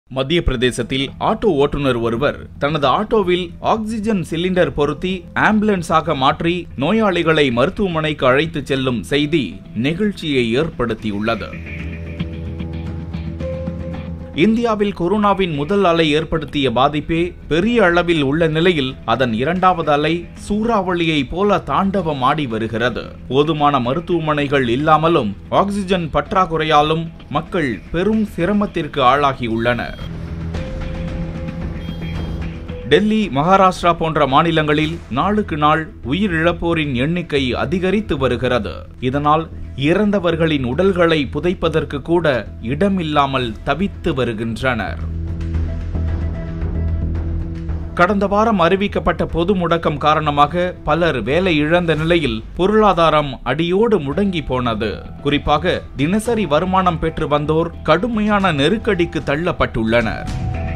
மத்திய பிரதேசத்தில் ஆட்டோ ஓட்டுநர் ஒருவர் தனது ஆட்டோவில் ஆக்சிஜன் சிலிண்டர் பொருத்தி ஆம்புலன்ஸாக மாற்றி நோயாளிகளை மருத்துவமனைக்கு அழைத்துச் செல்லும் செய்தி நெகிழ்ச்சியை ஏற்படுத்தியுள்ளது இந்தியாவில் கொரோனாவின் முதல் அலை ஏற்படுத்திய பாதிப்பே பெரிய அளவில் உள்ள நிலையில் அதன் இரண்டாவது அலை சூறாவளியை போல தாண்டவம் ஆடி வருகிறது போதுமான மருத்துவமனைகள் இல்லாமலும் ஆக்சிஜன் பற்றாக்குறையாலும் மக்கள் பெரும் சிரமத்திற்கு ஆளாகியுள்ளனர் டெல்லி மகாராஷ்டிரா போன்ற மாநிலங்களில் நாளுக்கு நாள் உயிரிழப்போரின் எண்ணிக்கை அதிகரித்து வருகிறது இதனால் இறந்தவர்களின் உடல்களை புதைப்பதற்கு கூட இடமில்லாமல் தவித்து வருகின்றனர் கடந்த வாரம் அறிவிக்கப்பட்ட பொது முடக்கம் காரணமாக பலர் வேலை இழந்த நிலையில் பொருளாதாரம் அடியோடு முடங்கி போனது குறிப்பாக தினசரி வருமானம் பெற்று வந்தோர் கடுமையான நெருக்கடிக்கு தள்ளப்பட்டுள்ளனர்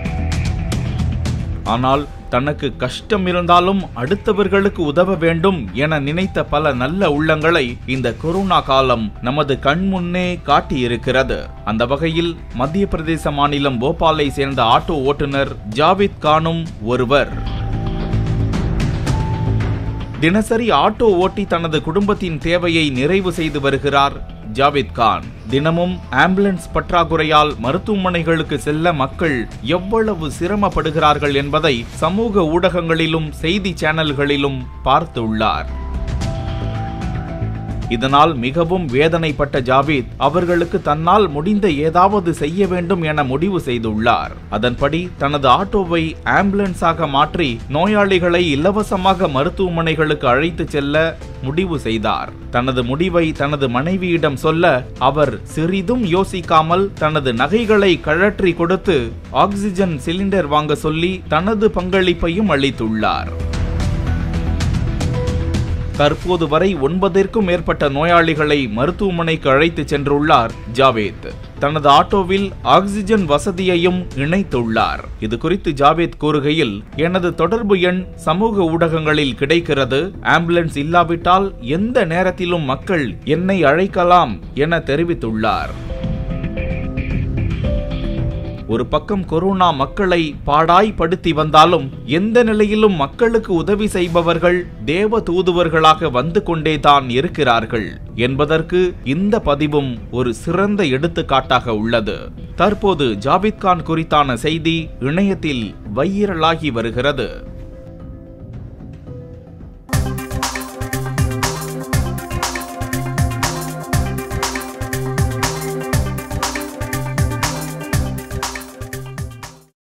ஆனால் தனக்கு கஷ்டம் இருந்தாலும் அடுத்தவர்களுக்கு உதவ வேண்டும் என நினைத்த பல நல்ல உள்ளங்களை இந்த கொரோனா காலம் நமது கண்முன்னே காட்டியிருக்கிறது அந்த வகையில் மத்திய பிரதேச மாநிலம் போபாலை சேர்ந்த ஆட்டோ ஓட்டுநர் ஜாவித் கானும் ஒருவர் தினசரி ஆட்டோ ஓட்டி தனது குடும்பத்தின் தேவையை நிறைவு செய்து வருகிறார் ஜாவித் கான் தினமும் ஆம்புலன்ஸ் பற்றாக்குறையால் மருத்துவமனைகளுக்கு செல்ல மக்கள் எவ்வளவு சிரமப்படுகிறார்கள் என்பதை சமூக ஊடகங்களிலும் செய்தி சேனல்களிலும் பார்த்துள்ளார் இதனால் மிகவும் வேதனைப்பட்ட ஜாவேத் அவர்களுக்கு தன்னால் முடிந்த ஏதாவது செய்ய வேண்டும் என முடிவு செய்துள்ளார் அதன்படி தனது ஆட்டோவை ஆம்புலன்ஸாக மாற்றி நோயாளிகளை இலவசமாக மருத்துவமனைகளுக்கு அழைத்து செல்ல முடிவு செய்தார் தனது முடிவை தனது மனைவியிடம் சொல்ல அவர் சிறிதும் யோசிக்காமல் தனது நகைகளை கழற்றி கொடுத்து ஆக்சிஜன் சிலிண்டர் வாங்க சொல்லி தனது பங்களிப்பையும் அளித்துள்ளார் தற்போது வரை ஒன்பதிற்கும் மேற்பட்ட நோயாளிகளை மருத்துவமனைக்கு அழைத்து சென்றுள்ளார் ஜாவேத் தனது ஆட்டோவில் ஆக்சிஜன் வசதியையும் இணைத்துள்ளார் இது குறித்து ஜாவேத் கூறுகையில் எனது தொடர்பு எண் சமூக ஊடகங்களில் கிடைக்கிறது ஆம்புலன்ஸ் இல்லாவிட்டால் எந்த நேரத்திலும் மக்கள் என்னை அழைக்கலாம் என தெரிவித்துள்ளார் ஒரு பக்கம் கொரோனா மக்களை பாடாய் படுத்தி வந்தாலும் எந்த நிலையிலும் மக்களுக்கு உதவி செய்பவர்கள் தேவ தூதுவர்களாக வந்து கொண்டேதான் இருக்கிறார்கள் என்பதற்கு இந்த பதிவும் ஒரு சிறந்த எடுத்துக்காட்டாக உள்ளது தற்போது ஜாவித் கான் குறித்தான செய்தி இணையத்தில் வைரலாகி வருகிறது